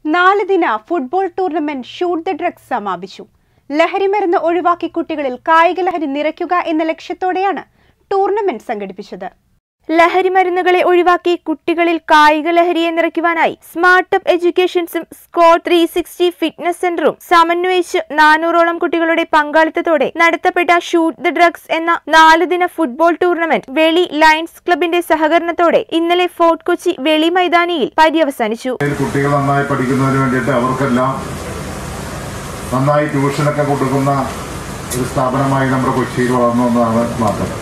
നാല് ദിന football tournament shoot the drugs സമാപിച്ചു ലഹരിമരുന്ന് ഒഴിവാക്കി കുട്ടികളിൽ കായിക ലഹരി നിറയ്ക്കുക എന്ന ലക്ഷ്യത്തോടെയാണ് ടൂർണമെന്റ് സംഘടിപ്പിച്ചത് ലഹരിമരുന്നുകളെ ഒഴിവാക്കി കുട്ടികളിൽ കായിക ലഹരിയെ നിറയ്ക്കുവാനായി സ്മാർട്ടപ്പ് എഡ്യൂക്കേഷൻസും സ്കോർ ത്രീ സിക്സ്റ്റി ഫിറ്റ്നസ് സെന്ററും സമന്വയിച്ച് നാനൂറോളം കുട്ടികളുടെ പങ്കാളിത്തത്തോടെ നടത്തപ്പെട്ട ഷൂട്ട് ദ ഡ്രഗ്സ് എന്ന നാല് ദിന ഫുട്ബോൾ ടൂർണമെന്റ് വെളി ലയൺസ് ക്ലബിന്റെ സഹകരണത്തോടെ ഇന്നലെ ഫോർട്ട് കൊച്ചി വെളി മൈതാനിയിൽ പര്യവസാനിച്ചു ഇതിൽ കുട്ടികൾ നന്നായി പഠിക്കുന്നതിന് വേണ്ടിയിട്ട് അവർക്കെല്ലാം നന്നായി ട്യൂഷനൊക്കെ കൊടുക്കുന്ന ഒരു സ്ഥാപനമായി നമ്മുടെ കൊച്ചിയിൽ വളർന്നു വന്നതാണ് മാത്രം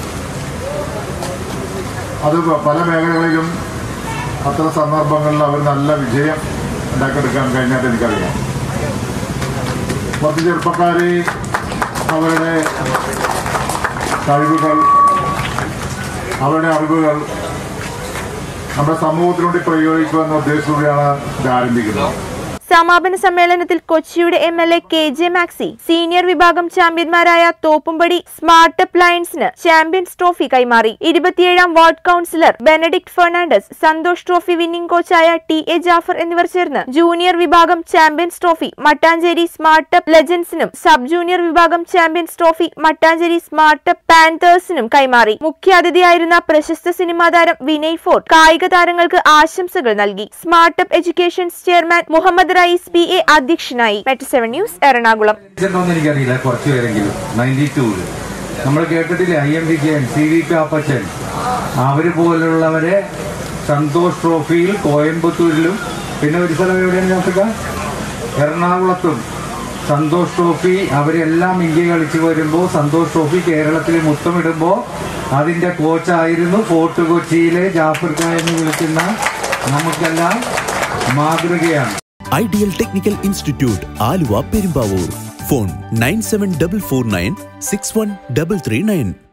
അത് പ- പല മേഖലകളിലും അത്തരം സന്ദർഭങ്ങളിൽ അവർ നല്ല വിജയം ഉണ്ടാക്കിയെടുക്കാൻ കഴിഞ്ഞാൽ എനിക്കറിയാം കുറച്ച് ചെറുപ്പക്കാർ അവരുടെ കഴിവുകൾ അവരുടെ അറിവുകൾ നമ്മുടെ സമൂഹത്തിനുവേണ്ടി പ്രയോഗിക്കുക എന്ന ഉദ്ദേശത്തോടെയാണ് ഇത് ആരംഭിക്കുന്നത് സമാപന സമ്മേളനത്തിൽ കൊച്ചിയുടെ M L A K J Maxi senior വിഭാഗം ചാമ്പ്യന്മാരായ തോപ്പുംപടി സ്മാർട്ടപ്പ് ലയൺസിന് ചാമ്പ്യൻസ് ട്രോഫി കൈമാറി ഇരുപത്തിയേഴാം ward councillor Benedict Fernandez Santosh trophy winning കോച്ചായ ടി എ ജാഫർ എന്നിവർ ചേർന്ന് ജൂനിയർ വിഭാഗം ചാമ്പ്യൻസ് ട്രോഫി മട്ടാഞ്ചേരി സ്മാർട്ടപ്പ് ലെജൻസിനും സബ് ജൂനിയർ വിഭാഗം ചാമ്പ്യൻസ് ട്രോഫി മട്ടാഞ്ചേരി സ്മാർട്ടപ്പ് പാന്തേഴ്സിനും കൈമാറി മുഖ്യാതിഥിയായിരുന്ന പ്രശസ്ത സിനിമാ താരം വിനയ് ഫോർട്ട് കായിക താരങ്ങൾക്ക് ആശംസകൾ നൽകി Smartup educations chairman Muhammad Rayees P A അധ്യക്ഷനായി മെറ്റ് സെവൻ ന്യൂസ് എറണാകുളം എന്ന് എനിക്കറിയില്ല കുറച്ച് പേരെങ്കിലും നയൻറ്റി ടൂല് നമ്മൾ കേട്ടിട്ടില്ലേ I M Vijayan C V Kappachan അവര് പോലുള്ളവരെ സന്തോഷ് ട്രോഫിയിൽ കോയമ്പത്തൂരിലും പിന്നെ ഒരു സ്ഥലം എവിടെയാണ് ജാഫിക്ക എറണാകുളത്തും സന്തോഷ് ട്രോഫി അവരെല്ലാം ഇന്ത്യ കളിച്ചു വരുമ്പോൾ സന്തോഷ് ട്രോഫി കേരളത്തിൽ മുത്തമിടുമ്പോൾ അതിന്റെ കോച്ചായിരുന്നു ഫോർട്ട് കൊച്ചിയിലെ ജാഫർ ഖാൻ എന്ന് വിളിക്കുന്ന നമുക്കെല്ലാം മാതൃകയാണ് ideal technical institute Aluva Perumbavoor phone nine seven double four nine six one double three nine